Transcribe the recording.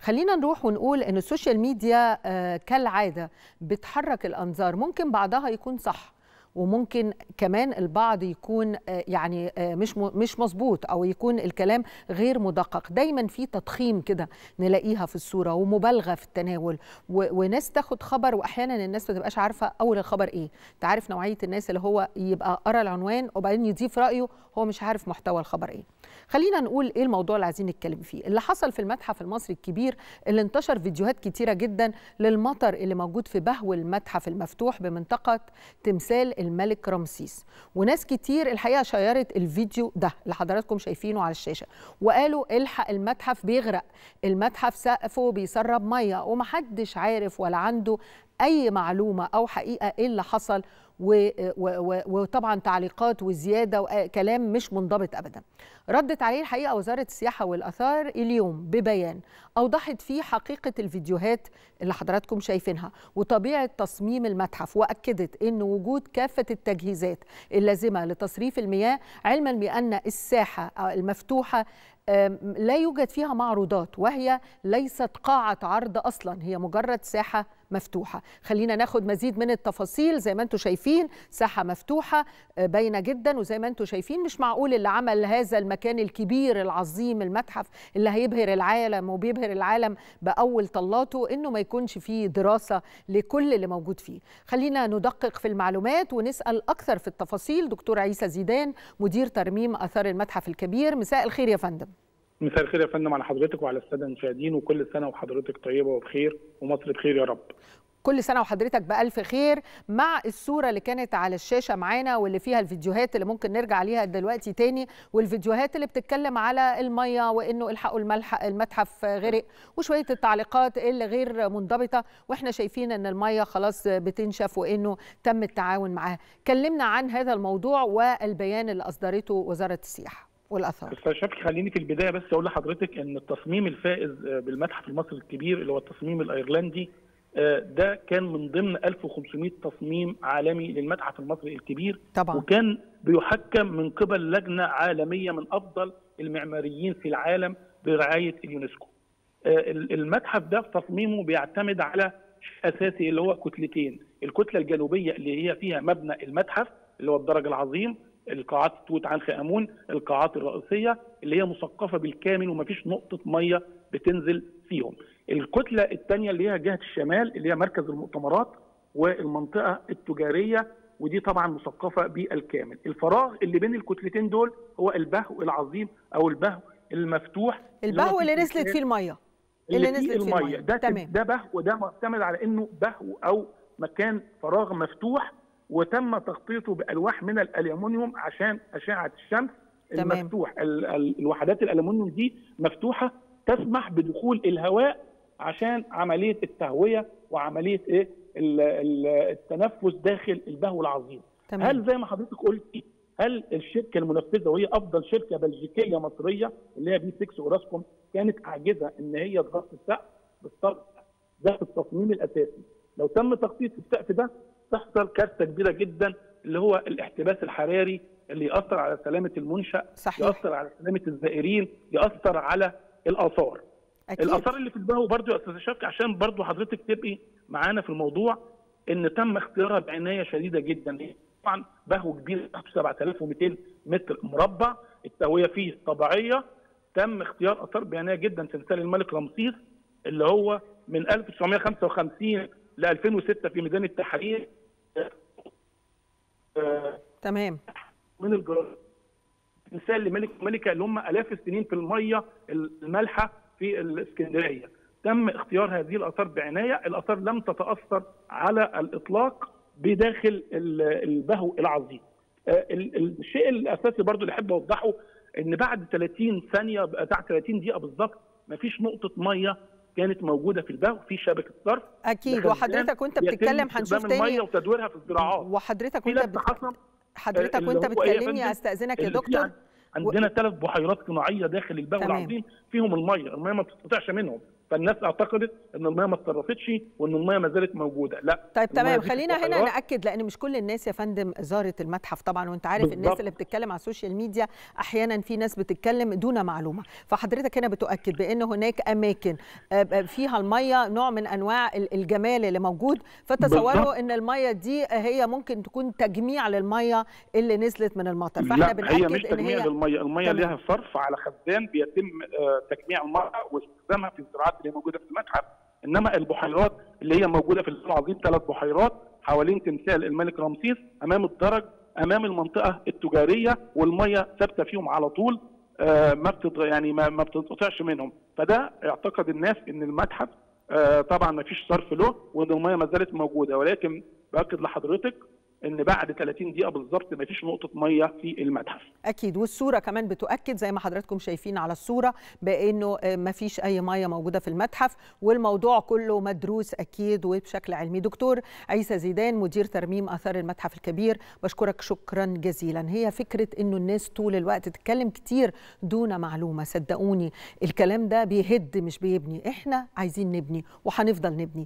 خلينا نروح ونقول ان السوشيال ميديا آه، كالعاده بتحرك الانظار ممكن بعضها يكون صح وممكن كمان البعض يكون آه، يعني آه، مش م- مش مظبوط او يكون الكلام غير مدقق دايما في تضخيم كده نلاقيها في الصوره ومبالغه في التناول و- وناس تاخد خبر واحيانا الناس ما تبقاش عارفه اول الخبر ايه انت عارف نوعيه الناس اللي هو يبقى قرا العنوان وبعدين يضيف رايه هو مش عارف محتوى الخبر ايه خلينا نقول ايه الموضوع اللي عايزين نتكلم فيه اللي حصل في المتحف المصري الكبير اللي انتشر فيديوهات كتيره جدا للمطر اللي موجود في بهو المتحف المفتوح بمنطقه تمثال الملك رمسيس وناس كتير الحقيقه شيرت الفيديو ده اللي حضراتكم شايفينه على الشاشه وقالوا الحق المتحف بيغرق المتحف سقفه بيسرب ميه ومحدش عارف ولا عنده اي معلومه او حقيقه ايه اللي حصل و- و- و- وطبعا تعليقات وزياده وكلام مش منضبط ابدا ردت عليه الحقيقه وزاره السياحه والاثار اليوم ببيان اوضحت فيه حقيقه الفيديوهات اللي حضراتكم شايفينها وطبيعه تصميم المتحف واكدت ان وجود كافه التجهيزات اللازمه لتصريف المياه علما بان الساحه المفتوحه آم، لا يوجد فيها معروضات وهي ليست قاعة عرض أصلا هي مجرد ساحة مفتوحة خلينا ناخد مزيد من التفاصيل زي ما انتم شايفين ساحة مفتوحة آه، باينة جدا وزي ما انتم شايفين مش معقول اللي عمل هذا المكان الكبير العظيم المتحف اللي هيبهر العالم وبيبهر العالم بأول طلاته انه ما يكونش فيه دراسة لكل اللي موجود فيه خلينا ندقق في المعلومات ونسأل أكثر في التفاصيل دكتور عيسى زيدان مدير ترميم آثار المتحف الكبير مساء الخير يا فندم مساء الخير يا فندم على حضرتك وعلى الساده المشاهدين وكل سنه وحضرتك طيبه وبخير ومصر بخير يا رب. كل سنة وحضرتك بألف خير مع الصورة اللي كانت على الشاشة معانا واللي فيها الفيديوهات اللي ممكن نرجع عليها دلوقتي تاني والفيديوهات اللي بتتكلم على المية وإنه الحقوا الملح المتحف غرق وشوية التعليقات اللي غير منضبطة وإحنا شايفين إن المية خلاص بتنشف وإنه تم التعاون معاها كلمنا عن هذا الموضوع والبيان اللي أصدرته وزارة السياحة والآثار استاذ شفقي خليني في البدايه بس اقول لحضرتك ان التصميم الفائز بالمتحف المصري الكبير اللي هو التصميم الايرلندي آه، ده كان من ضمن 1500 تصميم عالمي للمتحف المصري الكبير طبعا وكان بيحكم من قبل لجنه عالميه من افضل المعماريين في العالم برعايه اليونسكو. آه، المتحف ده في تصميمه بيعتمد على شيء اساسي اللي هو كتلتين، الكتله الجنوبيه اللي هي فيها مبنى المتحف اللي هو الدرج العظيم، القاعات توت عنخ امون، القاعات الرئيسيه اللي هي مثقفه بالكامل ومفيش نقطه ميه بتنزل فيهم. الكتله الثانيه اللي هي جهه الشمال اللي هي مركز المؤتمرات والمنطقه التجاريه ودي طبعا مثقفه بالكامل. الفراغ اللي بين الكتلتين دول هو البهو العظيم او البهو المفتوح اللي هو البهو فيه اللي نزلت تمثال فيه المية اللي, اللي فيه نزلت فيه الميه المية. ده تمام. ده بهو ده معتمد على انه بهو او مكان فراغ مفتوح وتم تغطيته بالواح من الالومنيوم عشان اشعه الشمس تمام. المفتوح ال- ال- الوحدات الالومنيوم دي مفتوحه تسمح بدخول الهواء عشان عمليه التهويه وعمليه ايه ال- ال- التنفس داخل البهو العظيم تمام. هل زي ما حضرتك قلتي هل الشركه المنفذه وهي افضل شركه بلجيكيه مصريه اللي هي بي 6 اوراسكوم كانت عاجزه ان هي تغطي السقف بالطبع ده في التصميم الاساسي لو تم تغطيه السقف ده تحصل كارثه كبيره جدا اللي هو الاحتباس الحراري اللي ياثر على سلامه المنشا صحيح. ياثر على سلامه الزائرين ياثر على الاثار أكيد. الاثار اللي في البهو برضو يا استاذ شفقي عشان برضو حضرتك تبقي معانا في الموضوع ان تم اختيارها بعنايه شديده جدا طبعا بهو كبير 7200 متر مربع التهويه فيه طبيعيه تم اختيار اثار بعنايه جدا تمثال الملك رمسيس اللي هو من 1955 ل 2006 في ميدان التحرير آه، تمام من الجرائم مثال لملك ملكه اللي هم الاف السنين في الميه المالحه في الاسكندريه تم اختيار هذه الاثار بعنايه الاثار لم تتاثر على الاطلاق بداخل ال- البهو العظيم آه، ال- ال- الشيء الاساسي برضو اللي احب اوضحه ان بعد 30 ثانيه بعد 30 دقيقه بالظبط مفيش نقطه ميه كانت موجوده في البهو في شبكه صرف اكيد لخزان وحضرتك وانت يتم بتتكلم هنشوف استخدام الميه تاني وتدويرها في الزراعات وحضرتك في وانت لبس بت... حصل حضرتك اللي وانت هو إيه يا بتكلمني فندم؟ استاذنك يا اللي في دكتور عن- عندنا ثلاث بحيرات صناعيه داخل البهو تمام. العظيم فيهم الميه، الميه ما بتتقطعش منهم، فالناس اعتقدت ان الميه ما اتصرفتش وان الميه ما زالت موجوده لا طيب المية تمام دي في خلينا هنا البحيرات. ناكد لان مش كل الناس يا فندم زارت المتحف طبعا وانت عارف الناس بالضبط. اللي بتتكلم على السوشيال ميديا احيانا في ناس بتتكلم دون معلومه فحضرتك هنا بتؤكد بان هناك اماكن آه، آه، فيها الميه نوع من انواع ال- الجمال اللي موجود فتصوروا بالضبط. ان الميه دي هي ممكن تكون تجميع للميه اللي نزلت من المطر فاحنا لا بناكد هي مش ان تجميع هي للميه الميه تمام. لها صرف على خزان بيتم آه، تجميع الميه واستخدامها في الزراعات اللي موجوده في المتحف انما البحيرات اللي هي موجوده في البحر العظيم ثلاث بحيرات حوالين تمثال الملك رمسيس امام الدرج امام المنطقه التجاريه والميه ثابته فيهم على طول آه، ما بتتغ... يعني ما, ما بتنقطعش منهم فده اعتقد الناس ان المتحف آه، طبعا ما فيش صرف له وان الميه ما زالت موجوده ولكن باكد لحضرتك ان بعد 30 دقيقه بالظبط ما فيش نقطه ميه في المتحف اكيد والصوره كمان بتؤكد زي ما حضراتكم شايفين على الصوره بانه ما فيش اي ميه موجوده في المتحف والموضوع كله مدروس اكيد وبشكل علمي دكتور عيسى زيدان مدير ترميم اثار المتحف الكبير بشكرك شكرا جزيلا هي فكره انه الناس طول الوقت تتكلم كتير دون معلومه صدقوني الكلام ده بيهد مش بيبني احنا عايزين نبني وهنفضل نبني